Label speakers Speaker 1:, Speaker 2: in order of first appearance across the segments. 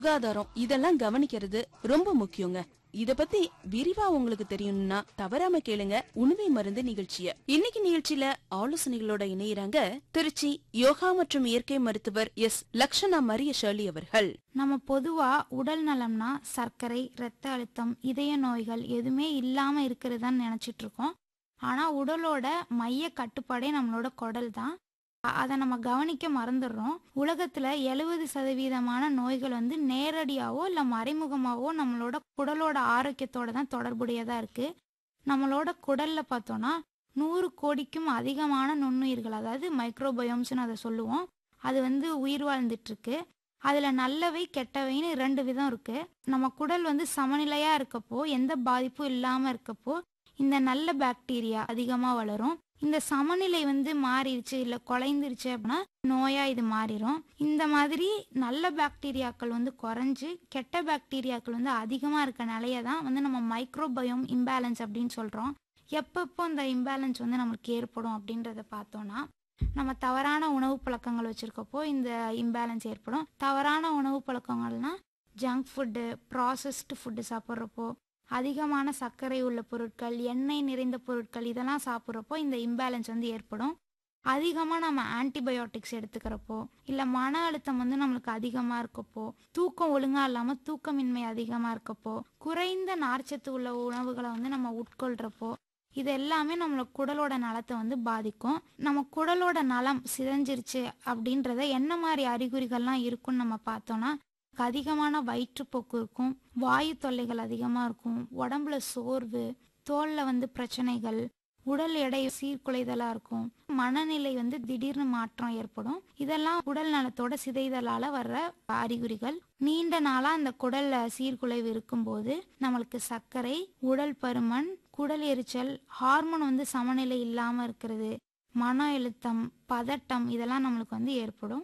Speaker 1: சுகாதாரம் இதெல்லாம் கவனிக்கிறது ரொம்ப முக்கியங்க இத பத்தி விரிவா உங்களுக்கு தெரியணும்னா தவறாம கேளுங்க உணவை மருந்து நிகழ்ச்சிய இன்னைக்கு நிகழ்ச்சியில ஆலோசனைகளோட இணையறாங்க திருச்சி யோகா மற்றும் இயற்கை மருத்துவர் எஸ் லக்ஷனா மரிய ஷர்லி அவர்கள்
Speaker 2: நம்ம பொதுவா உடல் நலம்னா சர்க்கரை இரத்த அழுத்தம் இதய நோய்கள் எதுவுமே இல்லாம இருக்கிறதான்னு நினைச்சிட்டு இருக்கோம் ஆனா உடலோட மைய கட்டுப்பாடே நம்மளோட குடல் தான் அ- அதை நம்ம கவனிக்க மறந்துடுறோம் உலகத்துல எழுபது சதவீதமான நோய்கள் வந்து நேரடியாவோ இல்ல மறைமுகமாவோ நம்மளோட குடலோட ஆரோக்கியத்தோட தான் தொடர்புடையதா இருக்கு நம்மளோட குடல்ல பார்த்தோம்னா நூறு கோடிக்கும் அதிகமான நுண்ணுயிர்கள் அதாவது மைக்ரோபயோம்ஸ்னு அதை சொல்லுவோம் அது வந்து உயிர் வாழ்ந்துட்டு இருக்கு அதுல நல்லவை கெட்டவைன்னு ரெண்டு விதம் இருக்கு நம்ம குடல் வந்து சமநிலையா இருக்கப்போ எந்த பாதிப்பும் இல்லாம இருக்கப்போ இந்த நல்ல பாக்டீரியா அதிகமா வளரும் இந்த சமநிலை வந்து மாறிடுச்சு இல்ல குலைந்துருச்சு அப்படின்னா நோயா இது மாறிடும் இந்த மாதிரி நல்ல பாக்டீரியாக்கள் வந்து குறைஞ்சு கெட்ட பாக்டீரியாக்கள் வந்து அதிகமா இருக்க நிலைய தான் வந்து நம்ம மைக்ரோபயோம் இம்பேலன்ஸ் அப்படின்னு சொல்றோம் எப்பப்போ இந்த இம்பேலன்ஸ் வந்து நம்மளுக்கு ஏற்படும் அப்படின்றத பார்த்தோம்னா நம்ம தவறான உணவு பழக்கங்கள் வச்சிருக்கப்போ இந்த இம்பேலன்ஸ் ஏற்படும் தவறான உணவு பழக்கங்கள்னா ஜங்க் ஃபுட்டு ப்ராசஸ்டு ஃபுட்டு சாப்பிட்றப்போ அதிகமான சர்க்கரை உள்ள பொருட்கள் எண்ணெய் நிறைந்த பொருட்கள் இதெல்லாம் சாப்பிட்றப்போ இந்த இம்பேலன்ஸ் வந்து ஏற்படும் அதிகமாக நம்ம ஆன்டிபயோட்டிக்ஸ் எடுத்துக்கிறப்போ இல்லை மன அழுத்தம் வந்து நம்மளுக்கு அதிகமாக இருக்கப்போ தூக்கம் ஒழுங்காக இல்லாமல் தூக்கமின்மை அதிகமாக இருக்கப்போ குறைந்த நார்ச்சத்து உள்ள உணவுகளை வந்து நம்ம உட்கொள்கிறப்போ இது எல்லாமே நம்மளோட குடலோட நலத்தை வந்து பாதிக்கும் நம்ம குடலோட நலம் சிதைஞ்சிருச்சு அப்படின்றத என்ன மாதிரி அறிகுறிகள்லாம் இருக்குன்னு நம்ம பார்த்தோம்னா அதிகமான வயிற்றுப்போக்கு இருக்கும் வாயு தொல்லைகள் அதிகமாக இருக்கும் உடம்புல சோர்வு தோல்ல வந்து பிரச்சனைகள் உடல் எடை சீர்குலைதலாக இருக்கும் மனநிலை வந்து திடீர்னு மாற்றம் ஏற்படும் இதெல்லாம் உடல் நலத்தோட சிதைதலால வர்ற அறிகுறிகள் நீண்ட நாளா அந்த குடல்ல சீர்குலைவு இருக்கும்போது நம்மளுக்கு சர்க்கரை உடல் பருமன் குடல் எரிச்சல் ஹார்மோன் வந்து சமநிலை இல்லாம இருக்கிறது மன அழுத்தம் பதட்டம் இதெல்லாம் நம்மளுக்கு வந்து ஏற்படும்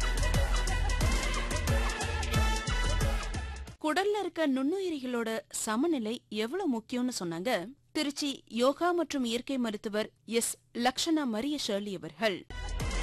Speaker 1: குடல்ல இருக்க நுண்ணுயிரிகளோட சமநிலை எவ்வளவு முக்கியம்னு சொன்னாங்க திருச்சி யோகா மற்றும் இயற்கை மருத்துவர் எஸ் லக்ஷனா மரிய ஷர்லி அவர்கள்